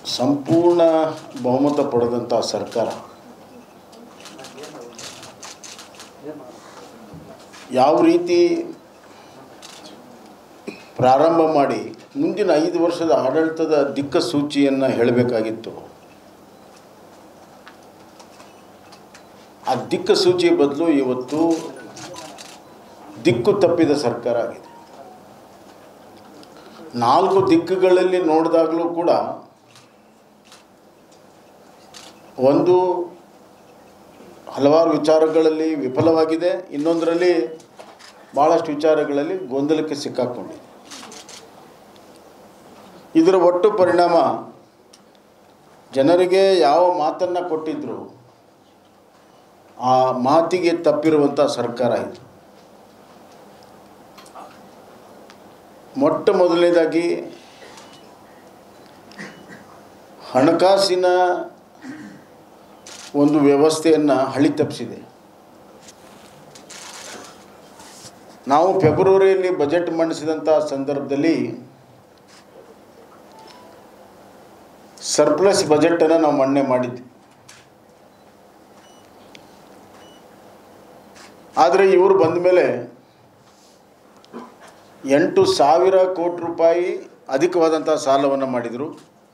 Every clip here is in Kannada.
ಸಂಪೂರ್ಣ ಬಹುಮತ ಪಡೆದಂಥ ಸರ್ಕಾರ ಯಾವ ರೀತಿ ಪ್ರಾರಂಭ ಮಾಡಿ ಮುಂದಿನ ಐದು ವರ್ಷದ ಆಡಳಿತದ ದಿಕ್ಕಸೂಚಿಯನ್ನು ಹೇಳಬೇಕಾಗಿತ್ತು ಆ ದಿಕ್ಕಸೂಚಿ ಬದಲು ಇವತ್ತು ದಿಕ್ಕು ತಪ್ಪಿದ ಸರ್ಕಾರ ಆಗಿದೆ ನಾಲ್ಕು ದಿಕ್ಕುಗಳಲ್ಲಿ ನೋಡಿದಾಗಲೂ ಕೂಡ ಒಂದು ಹಲವಾರು ವಿಚಾರಗಳಲ್ಲಿ ವಿಫಲವಾಗಿದೆ ಇನ್ನೊಂದರಲ್ಲಿ ಭಾಳಷ್ಟು ವಿಚಾರಗಳಲ್ಲಿ ಗೊಂದಲಕ್ಕೆ ಸಿಕ್ಕಾಕೊಂಡಿದೆ ಇದರ ಒಟ್ಟು ಪರಿಣಾಮ ಜನರಿಗೆ ಯಾವ ಮಾತನ್ನು ಕೊಟ್ಟಿದ್ರು ಆ ಮಾತಿಗೆ ತಪ್ಪಿರುವಂಥ ಸರ್ಕಾರ ಇದು ಮೊಟ್ಟ ಮೊದಲನೇದಾಗಿ ಹಣಕಾಸಿನ ಒಂದು ವ್ಯವಸ್ಥೆಯನ್ನು ಹಳಿ ತಪ್ಪಿಸಿದೆ ನಾವು ಫೆಬ್ರವರಿಯಲ್ಲಿ ಬಜೆಟ್ ಮಂಡಿಸಿದಂಥ ಸಂದರ್ಭದಲ್ಲಿ ಸರ್ಪ್ಲಸ್ ಬಜೆಟನ್ನು ನಾವು ಮಂಡನೆ ಮಾಡಿದ್ವಿ ಆದರೆ ಇವರು ಬಂದ ಮೇಲೆ ಎಂಟು ಸಾವಿರ ಕೋಟಿ ರೂಪಾಯಿ ಅಧಿಕವಾದಂಥ ಸಾಲವನ್ನು ಮಾಡಿದರು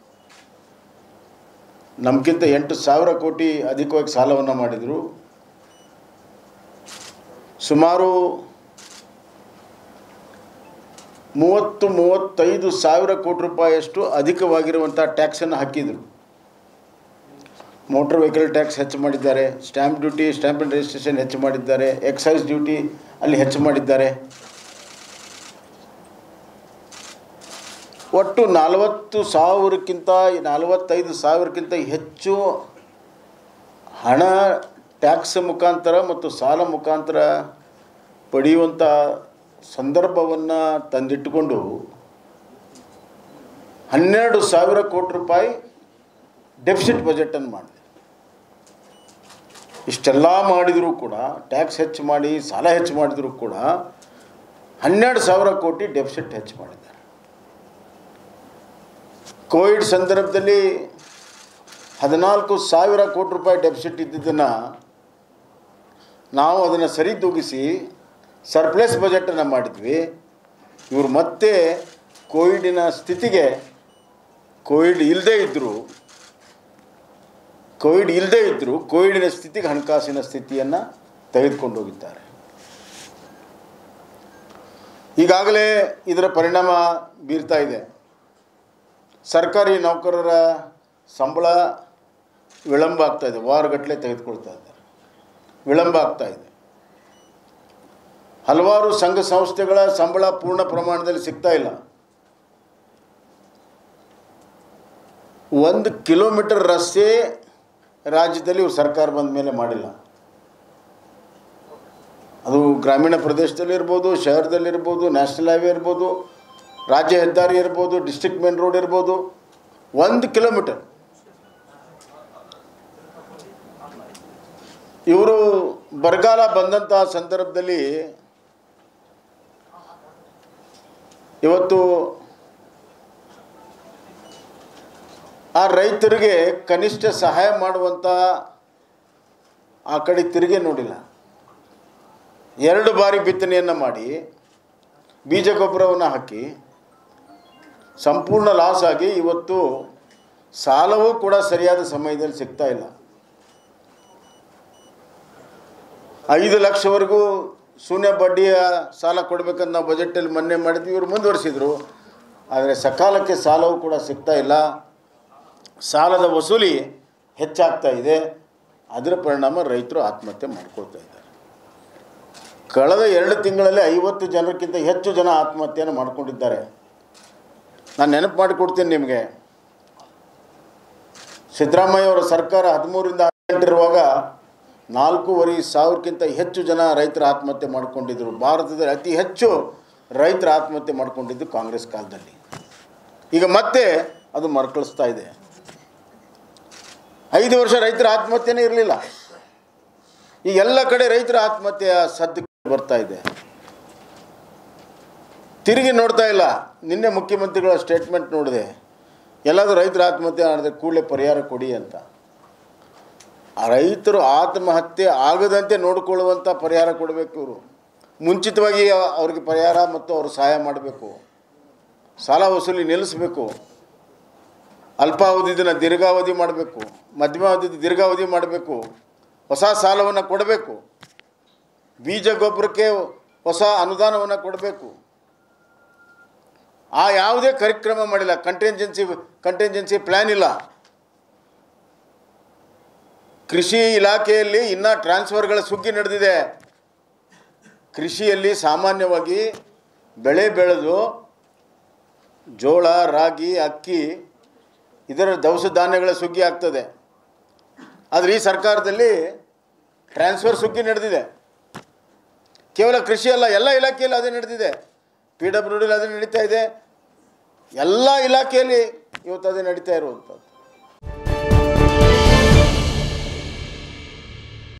ನಮಗಿಂತ ಎಂಟು ಸಾವಿರ ಕೋಟಿ ಅಧಿಕವಾಗಿ ಸಾಲವನ್ನು ಮಾಡಿದರು ಸುಮಾರು ಮೂವತ್ತು ಮೂವತ್ತೈದು ಸಾವಿರ ಕೋಟಿ ರೂಪಾಯಿಯಷ್ಟು ಅಧಿಕವಾಗಿರುವಂಥ ಟ್ಯಾಕ್ಸನ್ನು ಹಾಕಿದರು ಮೋಟ್ರ್ ವೆಹಿಕಲ್ ಟ್ಯಾಕ್ಸ್ ಹೆಚ್ಚು ಮಾಡಿದ್ದಾರೆ stamp duty stamp and registration ಹೆಚ್ಚು ಮಾಡಿದ್ದಾರೆ ಎಕ್ಸೈಸ್ ಡ್ಯೂಟಿ ಅಲ್ಲಿ ಹೆಚ್ಚು ಮಾಡಿದ್ದಾರೆ ಒಟ್ಟು ನಲವತ್ತು ಸಾವಿರಕ್ಕಿಂತ ನಲವತ್ತೈದು ಸಾವಿರಕ್ಕಿಂತ ಹೆಚ್ಚು ಹಣ ಟ್ಯಾಕ್ಸ್ ಮುಖಾಂತರ ಮತ್ತು ಸಾಲ ಮುಖಾಂತರ ಪಡೆಯುವಂಥ ಸಂದರ್ಭವನ್ನು ತಂದಿಟ್ಟುಕೊಂಡು ಹನ್ನೆರಡು ಸಾವಿರ ಕೋಟಿ ರೂಪಾಯಿ ಡೆಫಿಸಿಟ್ ಬಜೆಟನ್ನು ಮಾಡಿದೆ ಇಷ್ಟೆಲ್ಲ ಮಾಡಿದರೂ ಕೂಡ ಟ್ಯಾಕ್ಸ್ ಹೆಚ್ಚು ಮಾಡಿ ಸಾಲ ಹೆಚ್ಚು ಮಾಡಿದರೂ ಕೂಡ ಹನ್ನೆರಡು ಸಾವಿರ ಕೋಟಿ ಡೆಫಿಸಿಟ್ ಹೆಚ್ಚು ಮಾಡಿದ್ದಾರೆ ಕೋವಿಡ್ ಸಂದರ್ಭದಲ್ಲಿ ಹದಿನಾಲ್ಕು ಸಾವಿರ ಕೋಟಿ ರೂಪಾಯಿ ಡೆಫಿಸಿಟ್ ಇದ್ದಿದ್ದನ್ನು ನಾವು ಅದನ್ನು ಸರಿದೂಗಿಸಿ ಸರ್ಪ್ಲಸ್ ಬಜೆಟನ್ನು ಮಾಡಿದ್ವಿ ಇವರು ಮತ್ತೆ ಕೋವಿಡಿನ ಸ್ಥಿತಿಗೆ ಕೋವಿಡ್ ಇಲ್ಲದೇ ಇದ್ದರು ಕೋವಿಡ್ ಇಲ್ಲದೇ ಇದ್ದರೂ ಕೋವಿಡಿನ ಸ್ಥಿತಿಗೆ ಹಣಕಾಸಿನ ಸ್ಥಿತಿಯನ್ನು ತೆಗೆದುಕೊಂಡು ಹೋಗಿದ್ದಾರೆ ಈಗಾಗಲೇ ಇದರ ಪರಿಣಾಮ ಬೀರ್ತಾ ಇದೆ ಸರ್ಕಾರಿ ನೌಕರರ ಸಂಬಳ ವಿಳಂಬ ಆಗ್ತಾ ಇದೆ ವಾರಗಟ್ಟಲೆ ತೆಗೆದುಕೊಳ್ತಾ ಇದ್ದಾರೆ ವಿಳಂಬ ಆಗ್ತಾ ಇದೆ ಹಲವಾರು ಸಂಘ ಸಂಸ್ಥೆಗಳ ಸಂಬಳ ಪೂರ್ಣ ಪ್ರಮಾಣದಲ್ಲಿ ಸಿಗ್ತಾ ಇಲ್ಲ ಒಂದು ಕಿಲೋಮೀಟರ್ ರಸ್ತೆ ರಾಜ್ಯದಲ್ಲಿ ಇವ್ರು ಸರ್ಕಾರ ಬಂದ ಮೇಲೆ ಮಾಡಿಲ್ಲ ಅದು ಗ್ರಾಮೀಣ ಪ್ರದೇಶದಲ್ಲಿರ್ಬೋದು ಶಹರದಲ್ಲಿರ್ಬೋದು ನ್ಯಾಷನಲ್ ಹೈವೇ ಇರ್ಬೋದು ರಾಜ್ಯ ಹೆದ್ದಾರಿ ಇರ್ಬೋದು ಡಿಸ್ಟ್ರಿಕ್ಟ್ ಮೇನ್ ರೋಡ್ ಇರ್ಬೋದು ಒಂದು ಕಿಲೋಮೀಟರ್ ಇವರು ಬರಗಾಲ ಬಂದಂಥ ಸಂದರ್ಭದಲ್ಲಿ ಇವತ್ತು ಆ ರೈತರಿಗೆ ಕನಿಷ್ಠ ಸಹಾಯ ಮಾಡುವಂಥ ಆ ಕಡೆ ತಿರುಗಿ ನೋಡಿಲ್ಲ ಎರಡು ಬಾರಿ ಬಿತ್ತನೆಯನ್ನು ಮಾಡಿ ಬೀಜ ಗೊಬ್ಬರವನ್ನು ಹಾಕಿ ಸಂಪೂರ್ಣ ಲಾಸ್ ಆಗಿ ಇವತ್ತು ಸಾಲವೂ ಕೂಡ ಸರಿಯಾದ ಸಮಯದಲ್ಲಿ ಸಿಗ್ತಾ ಇಲ್ಲ ಐದು ಲಕ್ಷವರೆಗೂ ಶೂನ್ಯ ಬಡ್ಡಿಯ ಸಾಲ ಕೊಡಬೇಕಂತ ನಾವು ಬಜೆಟಲ್ಲಿ ಮೊನ್ನೆ ಮಾಡಿದ್ವಿ ಇವರು ಮುಂದುವರಿಸಿದರು ಆದರೆ ಸಕಾಲಕ್ಕೆ ಸಾಲವೂ ಕೂಡ ಸಿಗ್ತಾ ಇಲ್ಲ ಸಾಲದ ವಸೂಲಿ ಹೆಚ್ಚಾಗ್ತಾ ಇದೆ ಅದರ ಪರಿಣಾಮ ರೈತರು ಆತ್ಮಹತ್ಯೆ ಮಾಡ್ಕೊಳ್ತಾ ಇದ್ದಾರೆ ಕಳೆದ ಎರಡು ತಿಂಗಳಲ್ಲಿ ಐವತ್ತು ಜನಕ್ಕಿಂತ ಹೆಚ್ಚು ಜನ ಆತ್ಮಹತ್ಯೆಯನ್ನು ಮಾಡ್ಕೊಂಡಿದ್ದಾರೆ ನಾನು ನೆನಪು ಮಾಡಿಕೊಡ್ತೀನಿ ನಿಮಗೆ ಸಿದ್ದರಾಮಯ್ಯ ಅವರ ಸರ್ಕಾರ ಹದಿಮೂರಿಂದ ಹದಿನೆಂಟಿರುವಾಗ ನಾಲ್ಕೂವರೆ ಸಾವಿರಕ್ಕಿಂತ ಹೆಚ್ಚು ಜನ ರೈತರ ಆತ್ಮಹತ್ಯೆ ಮಾಡಿಕೊಂಡಿದ್ದರು ಭಾರತದಲ್ಲಿ ಅತಿ ಹೆಚ್ಚು ರೈತರ ಆತ್ಮಹತ್ಯೆ ಮಾಡಿಕೊಂಡಿದ್ದು ಕಾಂಗ್ರೆಸ್ ಕಾಲದಲ್ಲಿ ಈಗ ಮತ್ತೆ ಅದು ಮರುಕಳಿಸ್ತಾ ಇದೆ ಐದು ವರ್ಷ ರೈತರ ಆತ್ಮಹತ್ಯೆನೇ ಇರಲಿಲ್ಲ ಈ ಎಲ್ಲ ಕಡೆ ರೈತರ ಆತ್ಮಹತ್ಯೆಯ ಸದ್ದು ಬರ್ತಾ ಇದೆ ತಿರುಗಿ ನೋಡ್ತಾ ಇಲ್ಲ ನಿನ್ನೆ ಮುಖ್ಯಮಂತ್ರಿಗಳ ಸ್ಟೇಟ್ಮೆಂಟ್ ನೋಡಿದೆ ಎಲ್ಲಾದರೂ ರೈತರು ಆತ್ಮಹತ್ಯೆ ಮಾಡಿದ್ರೆ ಕೂಡಲೇ ಪರಿಹಾರ ಕೊಡಿ ಅಂತ ಆ ರೈತರು ಆತ್ಮಹತ್ಯೆ ಆಗದಂತೆ ನೋಡಿಕೊಳ್ಳುವಂಥ ಪರಿಹಾರ ಕೊಡಬೇಕು ಇವರು ಮುಂಚಿತವಾಗಿ ಅ- ಅವ್ರಿಗೆ ಪರಿಹಾರ ಮತ್ತು ಅವರು ಸಹಾಯ ಮಾಡಬೇಕು ಸಾಲ ವಸೂಲಿ ನಿಲ್ಲಿಸಬೇಕು ಅಲ್ಪಾವಧಿದನ್ನ ದೀರ್ಘಾವಧಿ ಮಾಡಬೇಕು ಮಧ್ಯಮಾವಧಿ ದೀರ್ಘಾವಧಿ ಮಾಡಬೇಕು ಹೊಸ ಸಾಲವನ್ನು ಕೊಡಬೇಕು ಬೀಜ ಗೊಬ್ಬರಕ್ಕೆ ಹೊಸ ಅನುದಾನವನ್ನು ಕೊಡಬೇಕು ಆ ಯಾವುದೇ ಕಾರ್ಯಕ್ರಮ ಮಾಡಿಲ್ಲ ಕಂಟೆಂಜೆನ್ಸಿ ಕಂಟೆಂಜೆನ್ಸಿ ಪ್ಲ್ಯಾನ್ ಇಲ್ಲ ಕೃಷಿ ಇಲಾಖೆಯಲ್ಲಿ ಇನ್ನೂ ಟ್ರಾನ್ಸ್ಫರ್ಗಳ ಸುಗ್ಗಿ ನಡೆದಿದೆ ಕೃಷಿಯಲ್ಲಿ ಸಾಮಾನ್ಯವಾಗಿ ಬೆಳೆ ಬೆಳೆದು ಜೋಳ ರಾಗಿ ಅಕ್ಕಿ ಇದರ ದವಸ ಧಾನ್ಯಗಳ ಸುಗ್ಗಿ ಆಗ್ತದೆ ಆದರೆ ಈ ಸರ್ಕಾರದಲ್ಲಿ ಟ್ರಾನ್ಸ್ಫರ್ ಸುಗ್ಗಿ ನಡೆದಿದೆ ಕೇವಲ ಕೃಷಿ ಅಲ್ಲ ಎಲ್ಲ ಇಲಾಖೆಯಲ್ಲಿ ಅದೇ ನಡೆದಿದೆ ಪಿ ಡಬ್ಲ್ಯೂ ಡಿಲಿ ಅದೇ ನಡೀತಾ ಇದೆ ಎಲ್ಲ ಇಲಾಖೆಯಲ್ಲಿ ಇವತ್ತು ಅದೇ ನಡೀತಾ ಇರುವಂಥದ್ದು